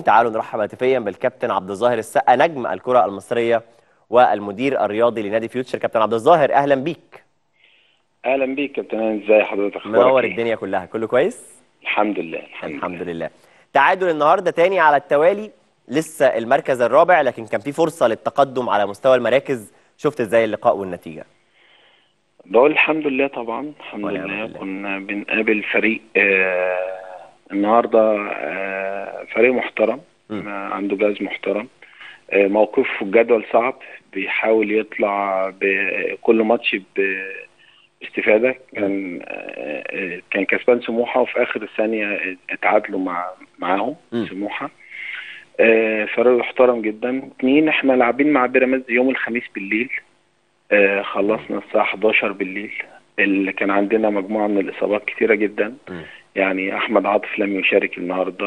تعالوا نرحب هاتفيا بالكابتن عبد الظاهر السقا نجم الكرة المصرية والمدير الرياضي لنادي فيوتشر كابتن عبد الظاهر اهلا بيك اهلا بيك كابتن انا ازاي حضرتك اخبارك منور إيه؟ الدنيا كلها كله كويس الحمد لله الحمد, الحمد لله تعادل النهارده تاني على التوالي لسه المركز الرابع لكن كان في فرصة للتقدم على مستوى المراكز شفت ازاي اللقاء والنتيجة بقول الحمد لله طبعا الحمد ونعم لله بالله. كنا بنقابل فريق آه النهارده آه فريق محترم مم. آه عنده جهاز محترم آه موقفه في الجدول صعب بيحاول يطلع بكل ماتش ب- باستفادة كان آه آه، كان كسبان سموحة وفي آخر الثانية اتعادلوا مع معاهم مم. سموحة آه، فريق محترم جدا اتنين احنا لاعبين مع بيراميدز يوم الخميس بالليل آه، خلصنا الساعة 11 بالليل اللي كان عندنا مجموعة من الإصابات كتيرة جدا مم. يعني أحمد عاطف لم يشارك النهاردة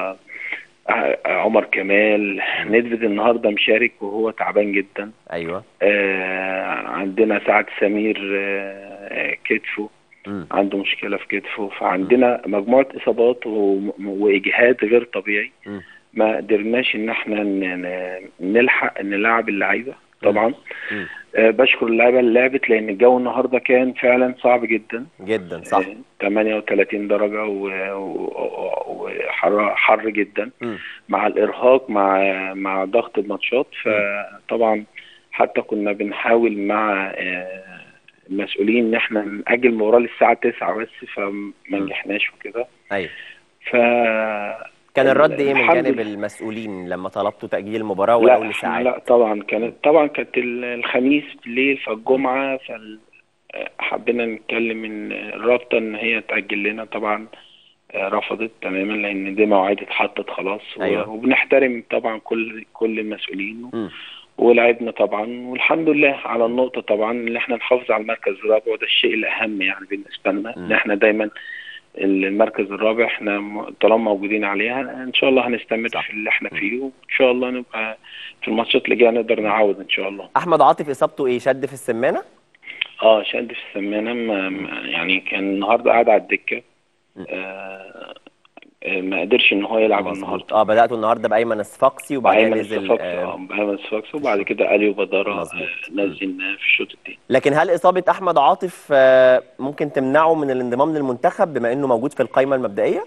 آه، عمر كمال ندفد النهاردة مشارك وهو تعبان جدا ايوه آه، عندنا سعد سمير آه، كتفه مم. عنده مشكلة في كتفه فعندنا مجموعة إصابات و- وإجهاد غير طبيعي مم. ما قدرناش إن احنا ن- ن- نلحق نلعب اللعيبة طبعا مم. آه، بشكر اللعيبة اللي لعبت لأن الجو النهاردة كان فعلا صعب جدا جدا صح آه، 38 درجة و- و- وحر حر جدا مم. مع الإرهاق مع مع ضغط الماتشات فطبعا حتى كنا بنحاول مع آه، المسؤولين ان احنا نأجل المباراة للساعة 9 بس فما نجحناش وكده ايوه ف كان الرد ايه من الحمد جانب لله. المسؤولين لما طلبتوا تأجيل المباراة لا ولو لساعات لا طبعا كانت طبعا كانت ال- الخميس بالليل فالجمعة فال حبينا نتكلم ان الرابطة ان هي تأجل لنا طبعا آه، رفضت تماما لان دي مواعيد اتحطت خلاص و- أيوة. وبنحترم طبعا كل كل المسؤولين مم. ولعبنا طبعا والحمد لله على النقطة طبعا ان احنا نحافظ على المركز الرابع وده الشيء الاهم يعني بالنسبة لنا مم. ان احنا دايما المركز الرابع احنا م- طالما موجودين عليها ان شاء الله هنستمر صح. في اللي احنا فيه وان شاء الله نبقى في الماتشات اللي جايه نقدر نعوض ان شاء الله احمد عاطف اصابته ايه شد في السمانة اه شد في السمانه ما ما- يعني كان النهارده قاعد على الدكه مم. آه آه، ما قدرش ان هو يلعب النهارده مظبوط اه بدأتوا النهارده بأيمن الصفاقسي وبعدين ايمن نزل الصفاقسي آه اه ايمن الصفاقسي وبعد كده اليو بداره مظبوط. آه، نزلناه في الشوط الثاني لكن هل إصابة أحمد عاطف آه، ممكن تمنعه من الانضمام للمنتخب بما إنه موجود في القائمة المبدئية؟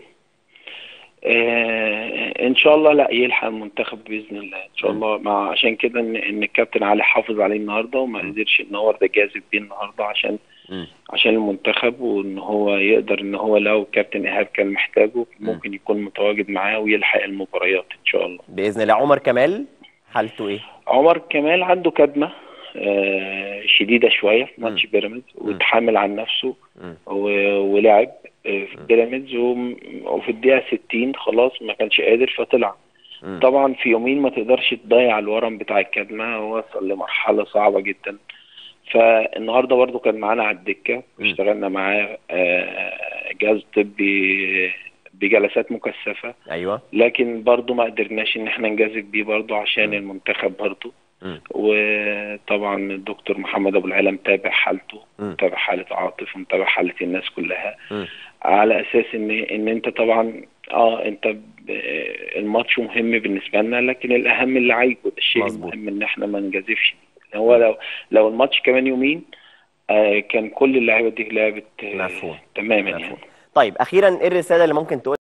آه ان شاء الله لا يلحق المنتخب باذن الله ان شاء مم. الله مع عشان كده ان ان الكابتن علي حافظ عليه النهارده وما مم. قدرش ان هو ده جاذب بيه النهارده عشان مم. عشان المنتخب وان هو يقدر ان هو لو كابتن ايهاب كان محتاجه ممكن يكون متواجد معاه ويلحق المباريات ان شاء الله بإذن الله عمر كمال حالته إيه؟ عمر كمال عنده كدمه آه شديده شويه في ماتش بيراميدز واتحامل عن نفسه مم. و- ولعب آه، في بيراميدز وم- وفي الدقيقه 60 خلاص ما كانش قادر فطلع مم. طبعا في يومين ما تقدرش تضيع الورم بتاع الكدمه وصل لمرحله صعبه جدا فالنهارده برضو كان معانا على الدكه مم. اشتغلنا معاه آه، جهاز طبي بجلسات مكثفه أيوه لكن برضو ما قدرناش ان احنا نجازف بيه برضو عشان المنتخب برضو مم. وطبعا الدكتور محمد ابو العلا متابع حالته مم. متابع حاله عاطف ومتابع حاله الناس كلها مم. على اساس ان ان انت طبعا اه انت ب- الماتش مهم بالنسبه لنا لكن الاهم اللعيب وده الشيء مظبوط. المهم ان احنا ما نجازفش هو لو لو الماتش كمان يومين آه كان كل اللعيبه دي لعبت آه، مفهوم. تماما يعني مفهوم. طيب أخيرا إيه الرسالة اللي ممكن تقول